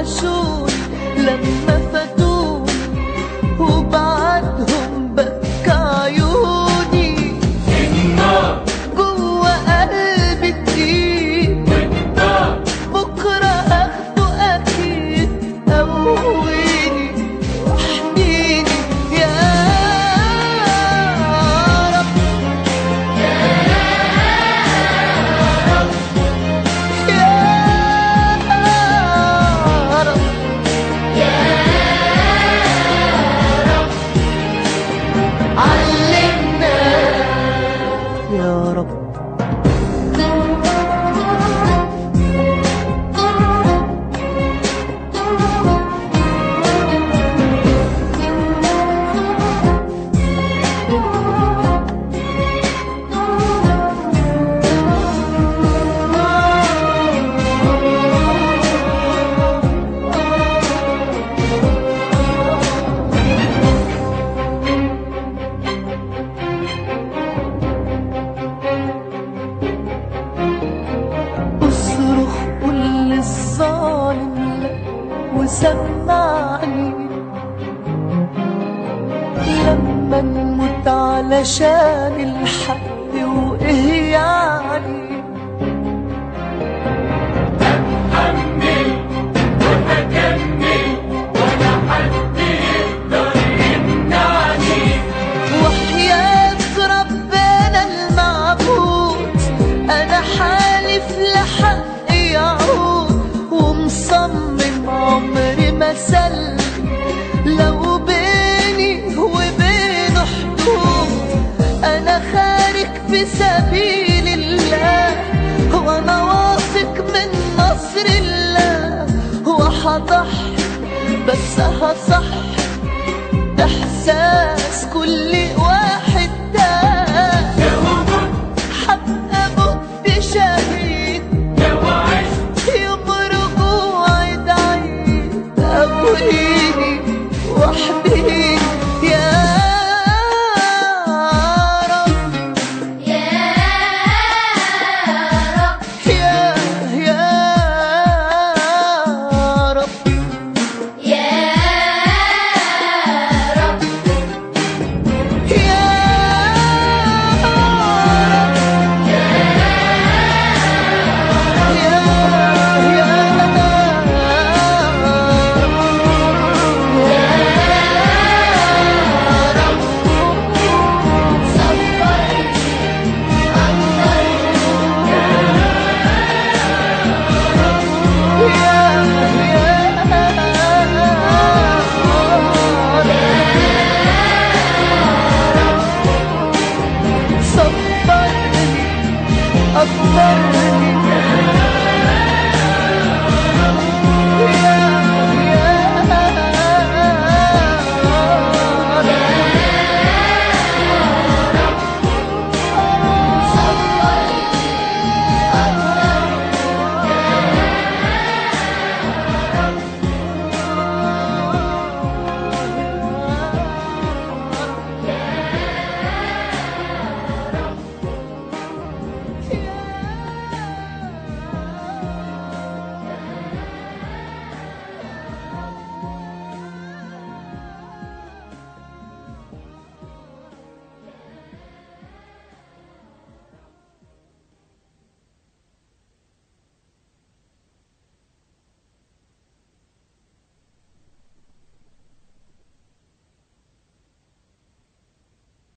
وحشوني لما فاتوني وبعدهم بكى عيوني النار جوه قلبي تقيل والنار بكرة هاخده أكيد قويني واحميني يا رب يا رب علمنا يا رب اصرخ قول للظالم لا وسمعني لما نموت علشان الحق وايه يعني حمل وهكمل ولا حد يقدر يمنعني وحياة ربنا المعبود أنا حالف لحق يعود ومصمم عمري ما سلم لو بيني وبينه حدود أنا خارج في سبيل الله وأنا واثق من نصر الله وهضحي بس هصح إحساس كل